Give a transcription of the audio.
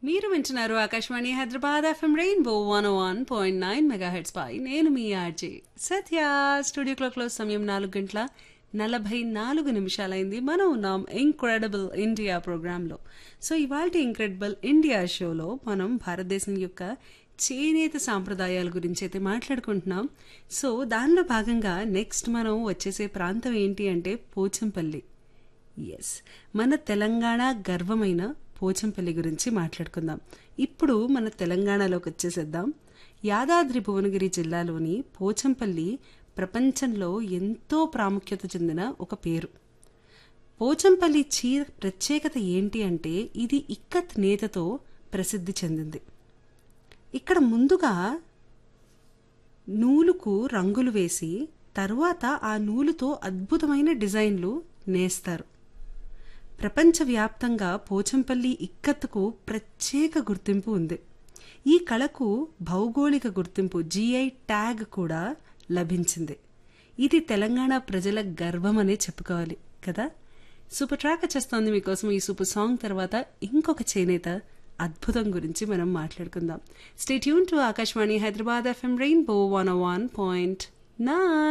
మీరు వింటున్నారు Akashvani Hyderabad FM rainbow one one point nine megahertz పై నేను మీ ఆర్జే సత్య స్టూడియో క్లాక్లో సమయం నాలుగు గంటల నలభై నాలుగు నిమిషాలైంది మనం ఉన్నాం ఇంక్రెడిబుల్ ఇండియా ప్రోగ్రాంలో సో ఇవాళ ఇంక్రెడిబుల్ ఇండియా షోలో మనం భారతదేశం యొక్క చేనేత సాంప్రదాయాల గురించి అయితే మాట్లాడుకుంటున్నాం సో దానిలో భాగంగా నెక్స్ట్ మనం వచ్చేసే ప్రాంతం ఏంటి అంటే పోచంపల్లి ఎస్ మన తెలంగాణ గర్వమైన పోచంపల్లి గురించి మాట్లాడుకుందాం ఇప్పుడు మన తెలంగాణలోకి వచ్చేసేద్దాం యాదాద్రి భువనగిరి జిల్లాలోని పోచంపల్లి ప్రపంచంలో ఎంతో ప్రాముఖ్యత చెందిన ఒక పేరు పోచంపల్లి చీర ప్రత్యేకత ఏంటి అంటే ఇది ఇక్కత్ నేతతో ప్రసిద్ధి చెందింది ఇక్కడ ముందుగా నూలుకు రంగులు వేసి తరువాత ఆ నూలుతో అద్భుతమైన డిజైన్లు నేస్తారు ప్రపంచవ్యాప్తంగా పోచంపల్లి ఇక్కత్తుకు ప్రత్యేక గుర్తింపు ఉంది ఈ కళకు భౌగోళిక గుర్తింపు జిఐ ట్యాగ్ కూడా లభించింది ఇది తెలంగాణ ప్రజల గర్వమనే చెప్పుకోవాలి కదా సూపర్ ట్రాక్ వచ్చేస్తోంది మీకోసం ఈ సూపర్ సాంగ్ తర్వాత ఇంకొక చేనేత అద్భుతం గురించి మనం మాట్లాడుకుందాం stay tune to Akashvani Hyderabad FM rainbow one one point nine